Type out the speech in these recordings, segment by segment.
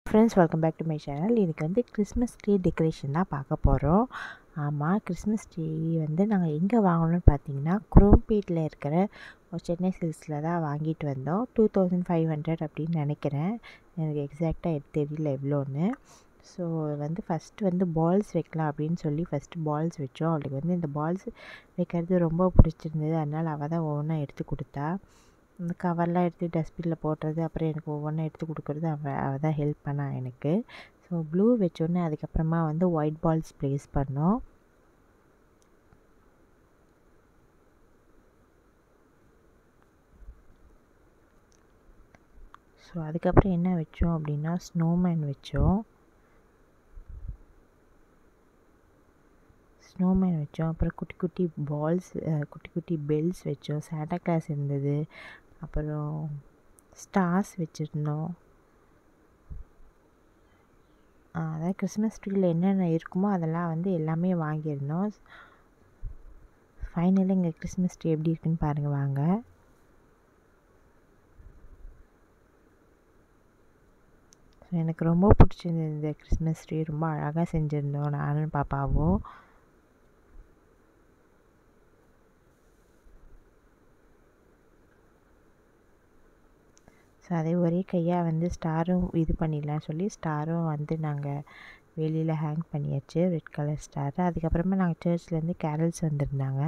Friends welcome back to my channel இன்றைக்கி வந்து Christmas tree decoration தான் பார்க்க போகிறோம் ஆமாம் கிறிஸ்மஸ் ட்ரீ வந்து நாங்கள் எங்கே வாங்கணும்னு பார்த்தீங்கன்னா குரோம்பேட்டில் இருக்கிற ஒரு சென்னை சில்க்ஸில் தான் வாங்கிட்டு வந்தோம் டூ தௌசண்ட் ஃபைவ் ஹண்ட்ரட் அப்படின்னு நினைக்கிறேன் எனக்கு எக்ஸாக்டாக தெரியல எவ்வளோன்னு ஸோ வந்து ஃபஸ்ட்டு வந்து பால்ஸ் வைக்கலாம் அப்படின்னு சொல்லி ஃபஸ்ட்டு பால்ஸ் வச்சோம் அவளுக்கு வந்து இந்த பால்ஸ் வைக்கிறது ரொம்ப பிடிச்சிருந்தது அதனால் அவள் தான் ஒவ்வொன்றா எடுத்து கொடுத்தா இந்த கவர்லாம் எடுத்து டஸ்ட்பினில் போடுறது அப்புறம் எனக்கு ஒவ்வொன்றா எடுத்து கொடுக்குறது அவள் அவள் தான் ஹெல்ப் பண்ணா எனக்கு ஸோ ப்ளூ வச்சோன்னே அதுக்கப்புறமா வந்து ஒயிட் பால்ஸ் ப்ளேஸ் பண்ணோம் ஸோ அதுக்கப்புறம் என்ன வச்சோம் அப்படின்னா ஸ்னோமேன் வச்சோம் ஸ்னோமேன் வச்சோம் அப்புறம் குட்டி குட்டி பால்ஸ் குட்டி குட்டி பெல்ஸ் வச்சோம் சாண்டா கிளாஸ் இருந்தது அப்புறம் ஸ்டார்ஸ் வச்சுருந்தோம் அதான் கிறிஸ்மஸ் ட்ரீயில் என்னென்ன இருக்குமோ அதெல்லாம் வந்து எல்லாமே வாங்கியிருந்தோம் ஃபைனலி இங்கே கிறிஸ்மஸ் ட்ரீ எப்படி இருக்குன்னு பாருங்கள் வாங்க ஸோ எனக்கு ரொம்ப பிடிச்சிருந்தது இந்த கிறிஸ்மஸ் ட்ரீ ரொம்ப அழகாக செஞ்சுருந்தோம் நானும் பாப்பாவும் ஸோ அதே ஒரே கையாக வந்து ஸ்டாரும் இது பண்ணிடலாம் சொல்லி ஸ்டாரும் வந்து நாங்கள் வெளியில் ஹேங் பண்ணியாச்சு ரெட் கலர் ஸ்டார் அதுக்கப்புறமா நாங்கள் சர்ச்லேருந்து கேரல்ஸ் வந்திருந்தாங்க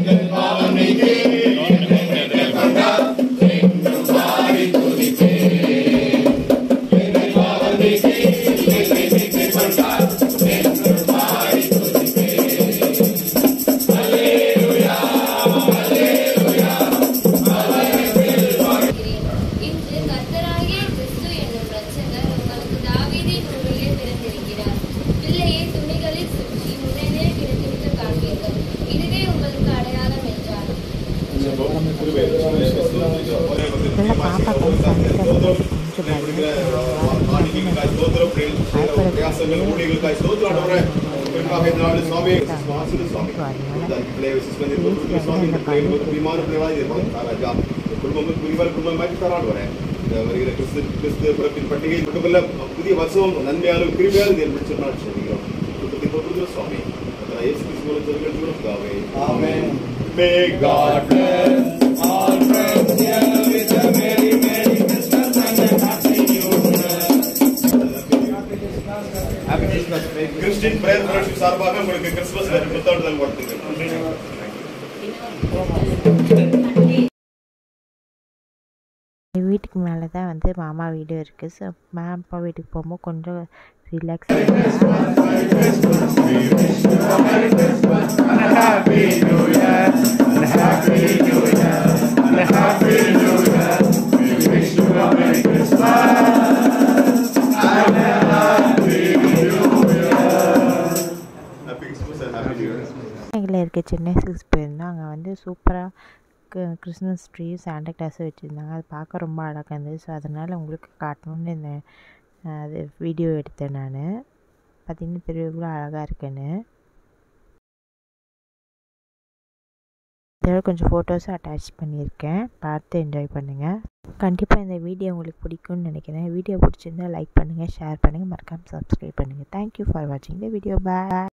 இன்று கர்த்தராகிய கிறிஸ்து என்னும் இரட்சகர் உங்களுக்கு தாவீதின் ஊரிலே பிறந்திருக்கிறார் பிள்ளையை துணிகளில் சுற்றி முன்னே கிடத்திருக்க காண்பீர்கள் இதுவே உங்களுக்கு அடையாளம் என்றார் இதெல்லாம் பாப்பா கொஞ்சம் கொஞ்சம் புதிய வருஷம் நன்மையாலும் கிருமையாலும் ஏற்படுத்தி நாள் சொல்கிறோம் சுவாமி இயேசு கிறிஸ்து மூலம் சொல்லுங்கள் பிதாவே. May God bless all friends here with a merry, merry Christmas and a happy New Year. Christian prayer fellowship சார்பாக உங்களுக்கு கிறிஸ்துமஸ் புத்தாண்டுதல் வாழ்த்துக்கள் வீட்டுக்கு மேலே தான் வந்து மாமா வீடு இருக்குது ஸோ மாமா வீட்டுக்கு போகும்போது கொஞ்சம் relax happy Christmas and happy new year சென்னையில் இருக்க சென்னை சில்க்ஸ் போயிருந்தோம் அங்கே வந்து சூப்பராக கிறிஸ்மஸ் ட்ரீ சாண்டா கிளாஸும் வச்சுருந்தாங்க அது பார்க்க ரொம்ப அழகாக இருந்தது ஸோ அதனால் உங்களுக்கு காட்டணும்னு இந்த அஹ், அது வீடியோ எடுத்தேன் நான் பார்த்தீங்கன்னா தெரியும் எவ்வளோ அழகாக இருக்குன்னு இதோட கொஞ்சம் ஃபோட்டோஸும் அட்டாச் பண்ணியிருக்கேன் பார்த்து என்ஜாய் பண்ணுங்கள் கண்டிப்பாக இந்த வீடியோ உங்களுக்கு பிடிக்கும்னு நினைக்கிறேன் வீடியோ பிடிச்சிருந்தா லைக் பண்ணுங்கள் ஷேர் பண்ணுங்கள் மறக்காமல் சப்ஸ்கிரைப் பண்ணுங்கள் தேங்க்யூ ஃபார் வாட்சிங் த வீடியோ பாய்